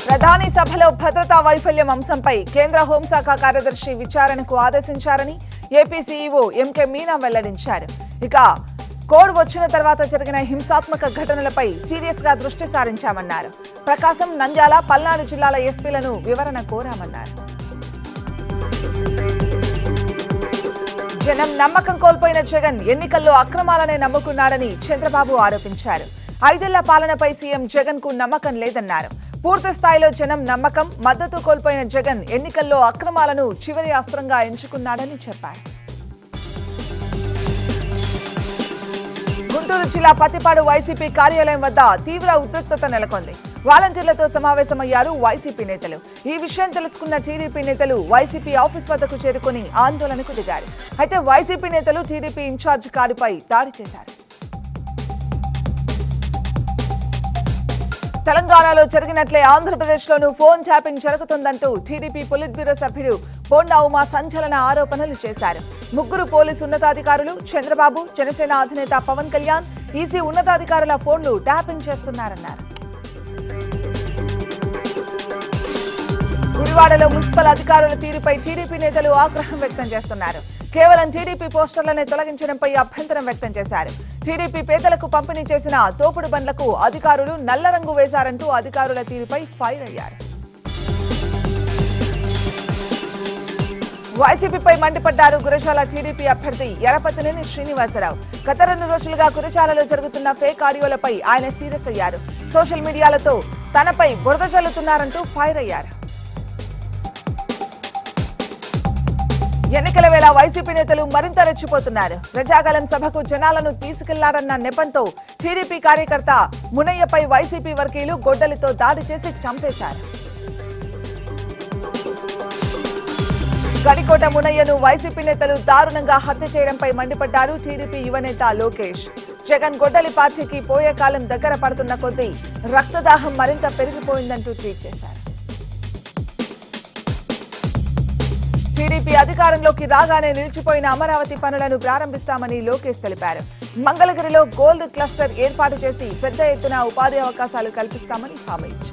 ప్రధాని సభలో భద్రతా వైఫల్యం అంశంపై కేంద్ర హోంశాఖ కార్యదర్శి విచారణకు ఆదేశించారని ఏపీ సీఈఓ ఎంకే మీనా వెల్లడించారు ఇక కోడ్ వచ్చిన తర్వాత జరిగిన హింసాత్మక ఘటనలపై సీరియస్ గా దృష్టి సారించామన్నారు ప్రకాశం నంద్యాల పల్నాడు జిల్లాల ఎస్పీలను వివరణ కోరామన్నారు జనం నమ్మకం కోల్పోయిన జగన్ ఎన్నికల్లో అక్రమాలనే నమ్ముకున్నాడని చంద్రబాబు ఆరోపించారు ఐదేళ్ల పాలనపై సీఎం జగన్ కు నమ్మకం లేదన్నారు పూర్తి స్థాయిలో జనం నమ్మకం మద్దతు కోల్పోయిన జగన్ ఎన్నికల్లో అక్రమాలను చివరి అస్త్రంగా ఎంచుకున్నాడని చెప్పారు గుంటూరు జిల్లా పత్తిపాడు వైసీపీ కార్యాలయం వద్ద తీవ్ర ఉద్రిక్తత నెలకొంది వాలంటీర్లతో సమావేశమయ్యారు వైసీపీ నేతలు ఈ విషయం తెలుసుకున్న టీడీపీ నేతలు వైసీపీ ఆఫీస్ వద్దకు చేరుకుని ఆందోళనకు దిగారు అయితే వైసీపీ నేతలు టీడీపీ ఇన్ఛార్జ్ కారుపై దాడి చేశారు తెలంగాణలో జరిగినట్లే ఆంధ్రప్రదేశ్లోనూ ఫోన్ ట్యాపింగ్ జరుగుతుందంటూ టీడీపీ పొలిట్ బ్యూరో సభ్యుడు బోండా ఉమా సంచలన ఆరోపణలు చేశారు ముగ్గురు పోలీసు ఉన్నతాధికారులు చంద్రబాబు జనసేన అధినేత పవన్ కళ్యాణ్ ఈసీ ఉన్నతాధికారుల ఫోన్లు ట్యాపింగ్ చేస్తున్నారన్నారు గుడివాడలో మున్సిపల్ అధికారుల తీరుపై టీడీపీ నేతలు ఆగ్రహం వ్యక్తం చేస్తున్నారు కేవలం టీడీపీ పోస్టర్లనే తొలగించడంపై అభ్యంతరం వ్యక్తం చేశారు టీడీపీ పేదలకు పంపిణీ చేసిన తోపుడు బండ్లకు అధికారులు నల్ల రంగు వేశారంటూ అధికారుల తీరుపై ఫైర్ అయ్యారు వైసీపీపై మండిపడ్డారు గురజాల టీడీపీ అభ్యర్థి ఎరపతినేని శ్రీనివాసరావు గత రెండు రోజులుగా గురజాలలో జరుగుతున్న ఫేక్ ఆడియోలపై ఆయన సీరియస్ అయ్యారు సోషల్ మీడియాలతో తనపై బురద చల్లుతున్నారంటూ ఫైర్ అయ్యారు ఎన్నికల వేళ వైసీపీ నేతలు మరింత రెచ్చిపోతున్నారు ప్రజాగలం సభకు జనాలను తీసుకెళ్లారన్న నెపంతో టీడీపీ కార్యకర్త మునయ్యపై వైసీపీ వర్గీయులు గొడ్డలితో దాడి చేసి చంపేశారు గడికోట మునయ్యను వైసీపీ నేతలు దారుణంగా హత్య చేయడంపై మండిపడ్డారు టీడీపీ యువనేత లోకేష్ జగన్ గొడ్డలి పార్టీకి పోయే కాలం దగ్గర పడుతున్న కొద్దీ రక్తదాహం మరింత పెరిగిపోయిందంటూ ట్వీట్ చేశారు టీడీపీ అధికారంలోకి రాగానే నిలిచిపోయిన అమరావతి పనులను ప్రారంభిస్తామని లోకేష్ తెలిపారు మంగళగిరిలో గోల్డ్ క్లస్టర్ ఏర్పాటు చేసి పెద్ద ఎత్తున ఉపాధి అవకాశాలు కల్పిస్తామని హామీ ఇచ్చారు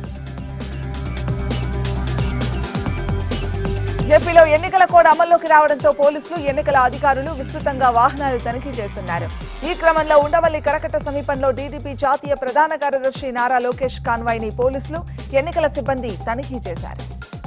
ఏపీలో ఎన్నికల కోడ్ అమల్లోకి రావడంతో పోలీసులు ఎన్నికల అధికారులు విస్తృతంగా వాహనాలు తనిఖీ చేస్తున్నారు ఈ క్రమంలో ఉండవల్లి కరకట్ట సమీపంలో డీడీపీ జాతీయ ప్రధాన కార్యదర్శి నారా లోకేష్ కాన్వాయ్ ని పోలీసులు ఎన్నికల సిబ్బంది తనిఖీ చేశారు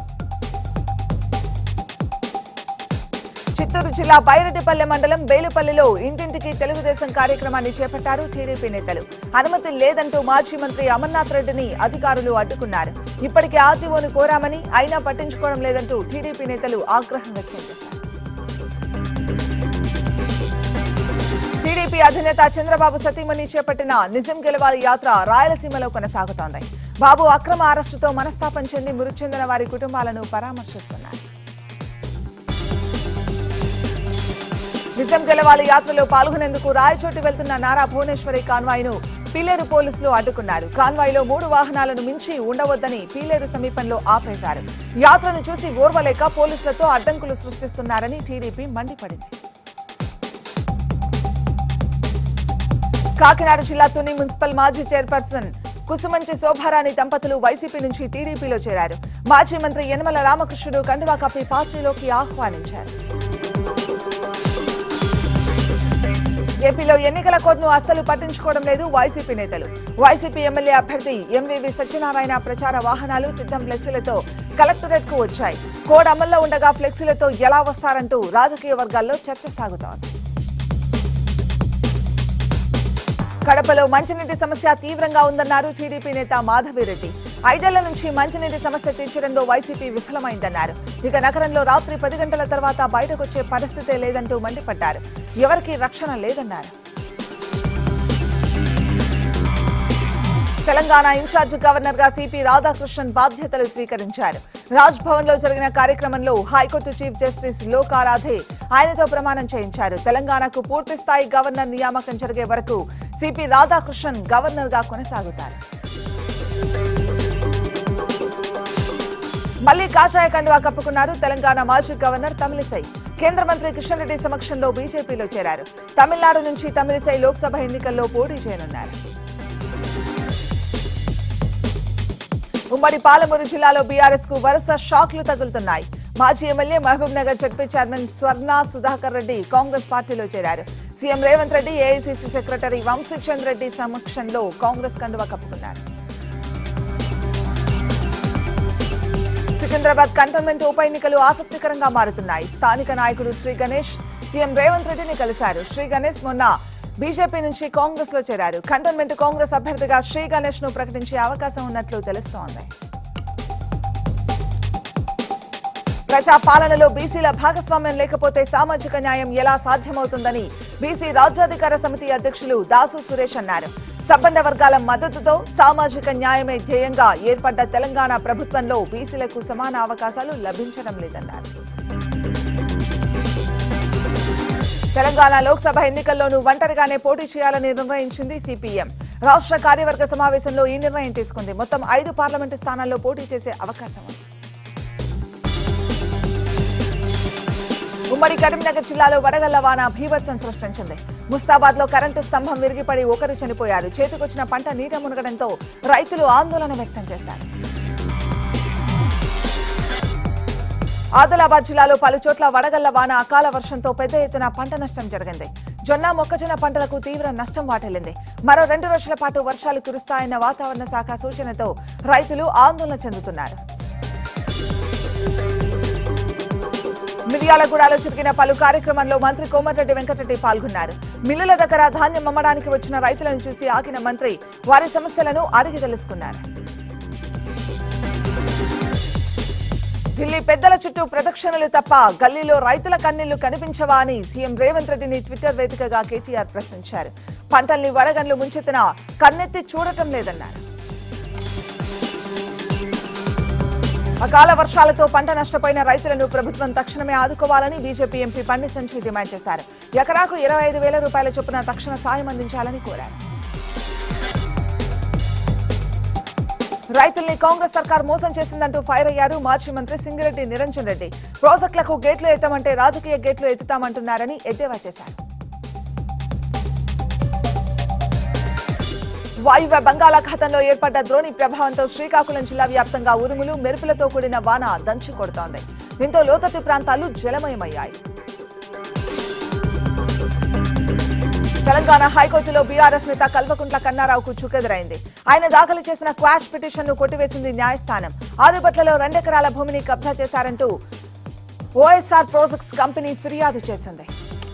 చిత్తూరు జిల్లా బైరెడ్డిపల్లె మండలం బేలుపల్లిలో ఇంటింటికి తెలుగుదేశం కార్యక్రమాన్ని చేపట్టారు టీడీపీ నేతలు అనుమతి లేదంటూ మాజీ మంత్రి అమర్నాథ్ రెడ్డిని అధికారులు అడ్డుకున్నారు ఇప్పటికే ఆర్టీఓను కోరామని అయినా పట్టించుకోవడం లేదంటూ టీడీపీ నేతలు ఆగ్రహం వ్యక్తం చేశారు టీడీపీ అధినేత చంద్రబాబు సతీమణి చేపట్టిన నిజం గెలవాలి యాత్ర రాయలసీమలో కొనసాగుతోంది బాబు అక్రమ అరెస్టుతో మనస్తాపం చెంది మృతి చెందిన వారి కుటుంబాలను పరామర్శిస్తున్నారు నిజం గెలవాలి యాత్రలో పాల్గొనేందుకు రాయచోటి వెళ్తున్న నారా భువనేశ్వరి కాన్వాయ్ను పీలేరు పోలీసులు అడ్డుకున్నారు కాన్వాయ్లో మూడు వాహనాలను మించి ఉండవద్దని పీలేరు సమీపంలో ఆపేశారు యాత్రను చూసి ఓర్వలేక పోలీసులతో అడ్డంకులు సృష్టిస్తున్నారని టీడీపీ మండిపడింది కాకినాడ జిల్లా తుని మున్సిపల్ మాజీ చైర్పర్సన్ కుసుమంచి శోభారాణి దంపతులు వైసీపీ నుంచి టీడీపీలో చేరారు మాజీ మంత్రి యనమల రామకృష్ణుడు కండువా కప్పి పార్టీలోకి ఆహ్వానించారు ఏపీలో ఎన్నికల కోడ్ను అస్సలు పట్టించుకోవడం లేదు వైసీపీ నేతలు వైసీపీ ఎమ్మెల్యే అభ్యర్థి ఎంవీవీ సత్యనారాయణ ప్రచార వాహనాలు సిద్ధం ఫ్లెక్సీలతో కలెక్టరేట్ కు వచ్చాయి కోడ్ అమల్లో ఉండగా ఫ్లెక్సీలతో ఎలా వస్తారంటూ రాజకీయ వర్గాల్లో చర్చ సాగుతోంది కడపలో మంచినీటి సమస్య తీవ్రంగా ఉందన్నారు టీడీపీ నేత మాధవిరెడ్డి ఐదేళ్ల నుంచి మంచినీటి సమస్య తీర్చడంలో వైసీపీ విఫలమైందన్నారు ఇక నగరంలో రాత్రి పది గంటల తర్వాత బయటకొచ్చే పరిస్థితే లేదంటూ మండిపడ్డారు ఎవరికీ రక్షణ లేదన్నారు తెలంగాణ ఇన్ఛార్జ్ గవర్నర్ గా సిపి రాధాకృష్ణన్ బాధ్యతలు స్వీకరించారు రాజ్ భవన్ లో జరిగిన కార్యక్రమంలో high court chief justice Lok Aradhe ఆయనతో ప్రమాణం చేయించారు తెలంగాణకు పూర్తి స్థాయి గవర్నర్ నియామకం జరిగే వరకు సిపి రాధాకృష్ణన్ గవర్నర్ గా కొనసాగుతారు మళ్లీ కాషాయ కండువా కప్పుకున్నారు తెలంగాణ మాజీ గవర్నర్ తమిళిసై కేంద్ర మంత్రి కిషన్ రెడ్డి సమక్షంలో బీజేపీలో చేరారు తమిళనాడు నుంచి తమిళిసై లోక్సభ ఎన్నికల్లో పోటీ చేయనున్నారు ఉమ్మడి పాలమూరు జిల్లాలో బీఆర్ఎస్ కు వరుస షాక్లు తగులుతున్నాయి మాజీ MLA Mahabub Nagar ZP chairman Swarna Sudhakar Reddy Congress పార్టీలో చేరారు CM Revanth Reddy AICC secretary Vamshichand Reddy సమక్షంలో కాంగ్రెస్ కండువా కప్పుకున్నారు సికింద్రాబాద్ కంటోన్మెంట్ ఉప ఎన్నికలు ఆసక్తికరంగా మారుతున్నాయి స్థానిక నాయకుడు శ్రీ గణేష్ సీఎం రేవంత్ రెడ్డిని కలిశారు శ్రీ గణేష్ మొన్న బీజేపీ నుంచి కాంగ్రెస్ లో చేరారు కంటోన్మెంట్ కాంగ్రెస్ అభ్యర్థిగా శ్రీ గణేష్ ను ప్రకటించే అవకాశం ఉన్నట్లు తెలుస్తోంది ప్రజా పాలనలో బీసీల భాగస్వామ్యం లేకపోతే సామాజిక న్యాయం ఎలా సాధ్యమవుతుందని బీసీ రాజ్యాధికార సమితి అధ్యక్షులు దాసు సురేష్ అన్నారు సబ్బండ వర్గాల మద్దతుతో సామాజిక న్యాయమే ధ్యేయంగా ఏర్పడ్డ తెలంగాణ ప్రభుత్వంలో బీసీలకు సమాన అవకాశాలు లభించడం లేదన్నారు తెలంగాణ లోక్సభ ఎన్నికల్లోనూ ఒంటరిగానే పోటీ చేయాలని నిర్ణయించింది సిపిఎం రాష్ట్ర కార్యవర్గ సమావేశంలో ఈ నిర్ణయం తీసుకుంది మొత్తం ఐదు పార్లమెంటు స్థానాల్లో పోటీ చేసే అవకాశం ఉంది ఉమ్మడి కరీంనగర్ జిల్లాలో వడగళ్ల వాన భీభత్సం సృష్టించింది ముస్తాబాద్ లో కరెంటు స్తంభం విరిగిపడి ఒకరు చనిపోయారు చేతికొచ్చిన పంట నీట మునగడంతో రైతులు ఆందోళన వ్యక్తం చేశారు ఆదిలాబాద్ జిల్లాలో పలు చోట్ల వడగళ్ల వాన అకాల వర్షంతో పెద్ద ఎత్తున పంట నష్టం జరిగింది జొన్న మొక్కజొన్న పంటలకు తీవ్ర నష్టం వాటిల్లింది మరో రెండు రోజుల పాటు వర్షాలు కురుస్తాయన్న వాతావరణ శాఖ సూచనతో రైతులు ఆందోళన చెందుతున్నారు మిర్యాలగూడలో జరిగిన పలు కార్యక్రమాల్లో మంత్రి కోమటిరెడ్డి వెంకటరెడ్డి పాల్గొన్నారు మిల్లుల దగ్గర ధాన్యం అమ్మడానికి వచ్చిన రైతులను చూసి ఆగిన మంత్రి వారి సమస్యలను అడిగి తెలుసుకున్నారు ఢిల్లీ పెద్దల చుట్టూ ప్రదక్షిణలు తప్ప గల్లీలో రైతుల కన్నీళ్లు కనిపించవా అని సీఎం రేవంత్ రెడ్డిని ట్విట్టర్ వేదికగా కేటీఆర్ ప్రశ్నించారు పంటల్ని వడగండ్లు ముంచెత్తినా కన్నెత్తి చూడటం లేదన్నారు అకాల వర్షాలతో పంట నష్టపోయిన రైతులను ప్రభుత్వం తక్షణమే ఆదుకోవాలని బీజేపీ ఎంపీ బండి సంజయ్ డిమాండ్ చేశారు ఎకరాకు ఇరవై ఐదు వేల రూపాయల చొప్పున తక్షణ సాయం అందించాలని కోరారు రైతుల్ని కాంగ్రెస్ సర్కార్ మోసం చేసిందంటూ ఫైర్ అయ్యారు మాజీ మంత్రి సింగిరెడ్డి నిరంజన్ రెడ్డి ప్రాజెక్టులకు గేట్లు ఎత్తామంటే రాజకీయ గేట్లు ఎత్తుతామంటున్నారని ఎద్దేవా చేశారు వాయువ్య బంగాళాఖాతంలో ఏర్పడ్డ ద్రోణి ప్రభావంతో శ్రీకాకుళం జిల్లా వ్యాప్తంగా ఉరుములు మెరుపులతో కూడిన వాన దంచి కొడుతోంది దీంతో లోతట్టు ప్రాంతాలు జలమయమయ్యాయి తెలంగాణ హైకోర్టులో బీఆర్ఎస్ నేత కల్వకుంట్ల కన్నారావుకు చుక్కెదురైంది ఆయన దాఖలు చేసిన క్వాష్ పిటిషన్ ను కొట్టివేసింది న్యాయస్థానం ఆదిపట్లలో రెండెకరాల భూమిని కబ్జా చేశారంటూ ఓఎస్ఆర్ ప్రాజెక్ట్స్ కంపెనీ ఫిర్యాదు చేసింది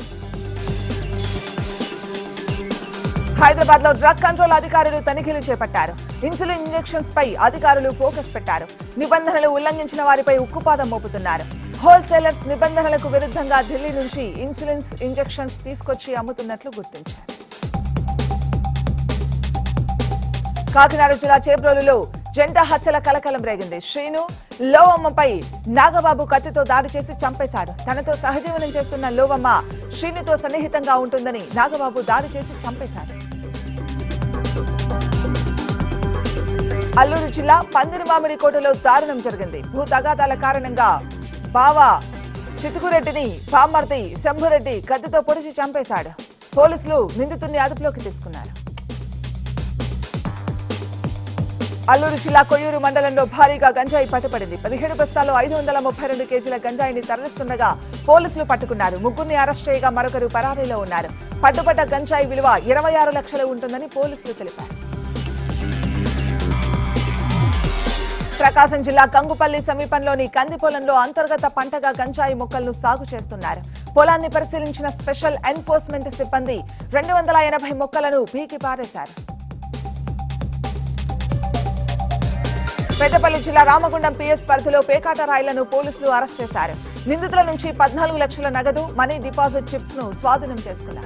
హైదరాబాద్ లో డ్రగ్ కంట్రోల్ అధికారులు తనిఖీలు చేపట్టారు ఇన్సులిన్ ఇంజెక్షన్స్ పై అధికారులు ఫోకస్ పెట్టారు నిబంధనలు ఉల్లంఘించిన వారిపై ఉక్కుపాదం మోపుతున్నారు హోల్సేలర్స్ నిబంధనలకు విరుద్ధంగా ఢిల్లీ నుంచి ఇన్సులిన్స్ ఇంజెక్షన్స్ తీసుకొచ్చి అమ్ముతున్నట్లు గుర్తించారు కాకినాడ జిల్లా చేబ్రోలులో జంట హత్యల కలకలం రేగింది శ్రీను లోవమ్మపై నాగబాబు కత్తితో దాడి చేసి చంపేశాడు తనతో సహజీవనం చేస్తున్న లోవమ్మ శ్రీనుతో సన్నిహితంగా ఉంటుందని నాగబాబు దాడి చేసి చంపేశాడు అల్లూరు జిల్లా పందిరిమామిడి కోటలో దారుణం జరిగింది భూ తగాదాల కారణంగా బావ చితుకురెడ్డిని బామ్మర్ది శంభురెడ్డి కత్తితో పొడిచి చంపేశాడు పోలీసులు నిందితుడిని అదుపులోకి తీసుకున్నారు అల్లూరు జిల్లా కొయ్యూరు మండలంలో భారీగా గంజాయి పట్టుబడింది పదిహేడు బస్తాల్లో ఐదు వందల ముప్పై రెండు కేజీల గంజాయిని తరలిస్తుండగా పోలీసులు పట్టుకున్నారు ముగ్గురిని అరెస్ట్ చేయగా మరొకరు పరారీలో ఉన్నారు పట్టుబడ్డ గంజాయి విలువ ఇరవై ఆరు లక్షలు ఉంటుందని పోలీసులు తెలిపారు ప్రకాశం జిల్లా కంగుపల్లి సమీపంలోని కంది పొలంలో అంతర్గత పంటగా గంజాయి మొక్కలను సాగు చేస్తున్నారు పొలాన్ని పరిశీలించిన స్పెషల్ ఎన్ఫోర్స్మెంట్ సిబ్బంది రెండు వందల ఎనభై మొక్కలను పీకి పారేశారు పెద్దపల్లి జిల్లా రామగుండం పిఎస్ పరిధిలో పేకాట రాయిలను పోలీసులు అరెస్ట్ చేశారు నిందితుల నుంచి పద్నాలుగు లక్షల నగదు మనీ డిపాజిట్ చిప్స్ ను స్వాధీనం చేసుకున్నారు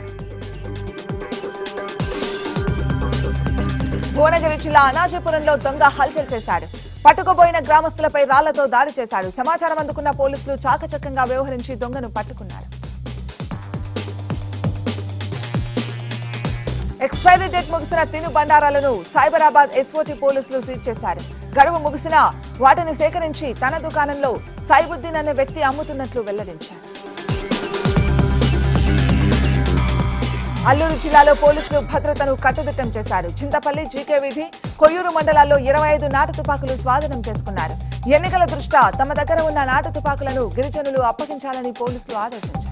భువనగిరి జిల్లా అనాజపురంలో దొంగ హల్చల్ చేశాడు పట్టుకుపోయిన గ్రామస్తులపై రాళ్లతో దాడి చేశాడు సమాచారం అందుకున్న పోలీసులు చాకచక్యంగా వ్యవహరించి దొంగను పట్టుకున్నారు ఎక్స్పైరీ డేట్ ముగిసిన తిను బండారాలను సైబరాబాద్ ఎస్ఓటి పోలీసులు సీజ్ చేశారు గడువు ముగిసినా వాటిని సేకరించి తన దుకాణంలో సైబుద్దీన్ అనే వ్యక్తి అమ్ముతున్నట్లు వెల్లడించారు అల్లూరు జిల్లాలో పోలీసులు భద్రతను కట్టుదిట్టం చేశారు చింతపల్లి జీకే వీధి కొయ్యూరు మండలాల్లో ఇరవై ఐదు నాటు తుపాకులు స్వాధీనం చేసుకున్నారు ఎన్నికల దృష్ట్యా తమ దగ్గర ఉన్న నాటు తుపాకులను గిరిజనులు అప్పగించాలని పోలీసులు ఆదేశించారు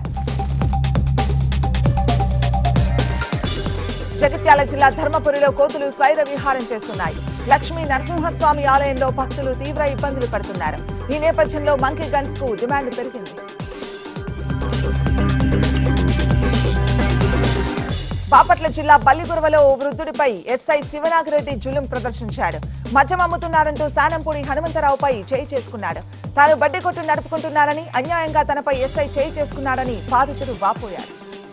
జగిత్యాల జిల్లా ధర్మపురిలో కోతులు స్వైర విహారం చేస్తున్నాయి లక్ష్మీ నరసింహస్వామి ఆలయంలో భక్తులు తీవ్ర ఇబ్బందులు పడుతున్నారు ఈ నేపథ్యంలో మంకీ గన్స్ కు డిమాండ్ పెరిగింది బాపట్ల జిల్లా బల్లిగురవలో ఓ వృద్ధుడిపై ఎస్ఐ శివనాగిరెడ్డి జులుం ప్రదర్శించాడు మద్యం అమ్ముతున్నారంటూ శానంపూడి హనుమంతరావుపై చేయి చేసుకున్నాడు తాను బడ్డీ కొట్టు నడుపుకుంటున్నానని అన్యాయంగా తనపై ఎస్ఐ చేయి చేసుకున్నాడని బాధితుడు వాపోయాడు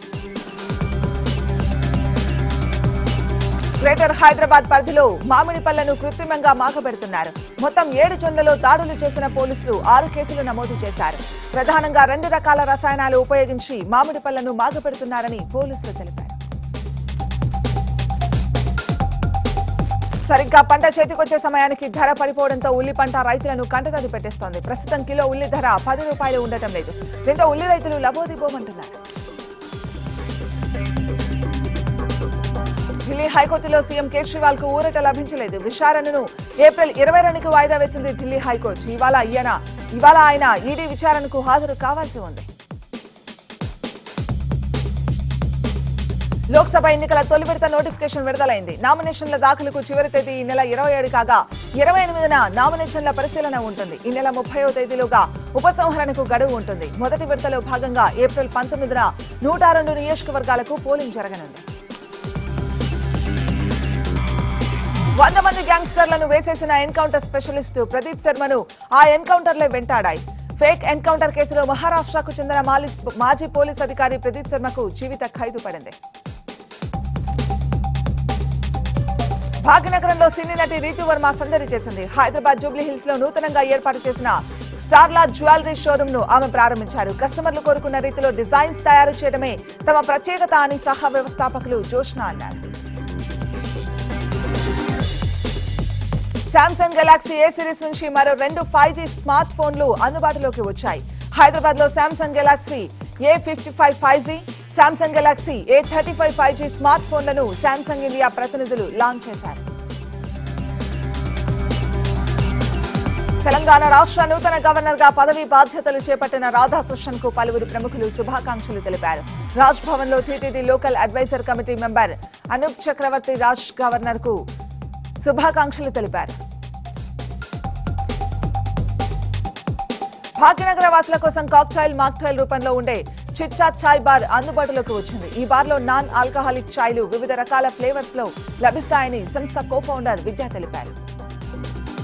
గ్రేటర్ హైదరాబాద్ పరిధిలో మామిడి పళ్లను కృత్రిమంగా మాగబెడుతున్నారు మొత్తం ఏడు చొందలో దాడులు చేసిన పోలీసులు ఆరు కేసులు నమోదు చేశారు ప్రధానంగా రెండు రకాల రసాయనాలు ఉపయోగించి మామిడి పళ్లను మాగబెడుతున్నారని పోలీసులు తెలిపారు సరిగ్గా పంట చేతికొచ్చే సమయానికి ధర పడిపోవడంతో ఉల్లి పంట రైతులను కంటతడి పెట్టేస్తోంది ప్రస్తుతం కిలో ఉల్లి ధర పది రూపాయలు ఉండటం లేదు దీంతో ఉల్లి రైతులు లబోదిబోమంటున్నారు ఢిల్లీ హైకోర్టులో సీఎం కేజ్రీవాల్ కు ఊరట లభించలేదు విచారణను ఏప్రిల్ ఇరవై రెండుకు వాయిదా వేసింది ఢిల్లీ హైకోర్టు ఇవాళ ఈయన ఇవాళ ఆయన ఈడీ విచారణకు హాజరు కావాల్సి ఉంది లోక్సభ ఎన్నికల తొలి విడత నోటిఫికేషన్ విడుదలైంది నామినేషన్ల దాఖలుకు చివరి తేదీ ఈ నెల ఇరవై ఏడు కాగా ఇరవై ఎనిమిదిన నామినేషన్ల పరిశీలన ఉంటుంది ఈ నెల ముప్పైవ తేదీలోగా ఉపసంహరణకు గడువు ఉంటుంది మొదటి విడతలో భాగంగా ఏప్రిల్ పంతొమ్మిదిన నూట రెండు నియోజకవర్గాలకు పోలింగ్ జరగనుంది వంద మంది గ్యాంగ్స్టర్లను వేసేసిన ఎన్కౌంటర్ స్పెషలిస్ట్ ప్రదీప్ శర్మను ఆ ఎన్కౌంటర్లే వెంటాడాయి ఫేక్ ఎన్కౌంటర్ కేసులో మహారాష్ట్రకు చెందిన మాలిస్ మాజీ పోలీస్ అధికారి ప్రదీప్ శర్మకు జీవిత ఖైదు పడింది భాగ్యనగరంలో సినీ నటి రీతు వర్మ సందడి చేసింది హైదరాబాద్ జూబ్లీ హిల్స్ లో నూతనంగా ఏర్పాటు చేసిన స్టార్లా జ్యువెలరీ షోరూమ్ ను ఆమె ప్రారంభించారు కస్టమర్లు కోరుకున్న రీతిలో డిజైన్స్ తయారు చేయడమే తమ ప్రత్యేకత అని సహా వ్యవస్థాపకులు జోష్న అన్నారు శాంసంగ్ గెలాక్సీ ఏ సిరీస్ నుంచి మరో రెండు ఫైవ్ జీ స్మార్ట్ ఫోన్లు అందుబాటులోకి వచ్చాయి హైదరాబాద్ లో Samsung Galaxy A fifty five five G Samsung Galaxy A thirty five five G smart ఫోన్లను శాంసంగ్ ఇండియా ప్రతినిధులు లాంచ్ చేశారు తెలంగాణ రాష్ట్ర నూతన గవర్నర్ గా పదవీ బాధ్యతలు చేపట్టిన రాధాకృష్ణన్ కు పలువురు ప్రముఖులు శుభాకాంక్షలు తెలిపారు రాజ్ భవన్ లో TTD local advisor committee member Anup Chakravarthy Raj governor కు శుభాకాంక్షలు తెలిపారు భాగ్యనగర వాసుల కోసం కాక్టైల్ మాక్టైల్ రూపంలో ఉండే చిచ్చా చాయ్ బార్ అందుబాటులోకి వచ్చింది ఈ బార్లో నాన్ ఆల్కహాలిక్ చాయ్లు వివిధ రకాల ఫ్లేవర్స్ లో లభిస్తాయని సంస్థ కో ఫౌండర్ విద్యా తెలిపారు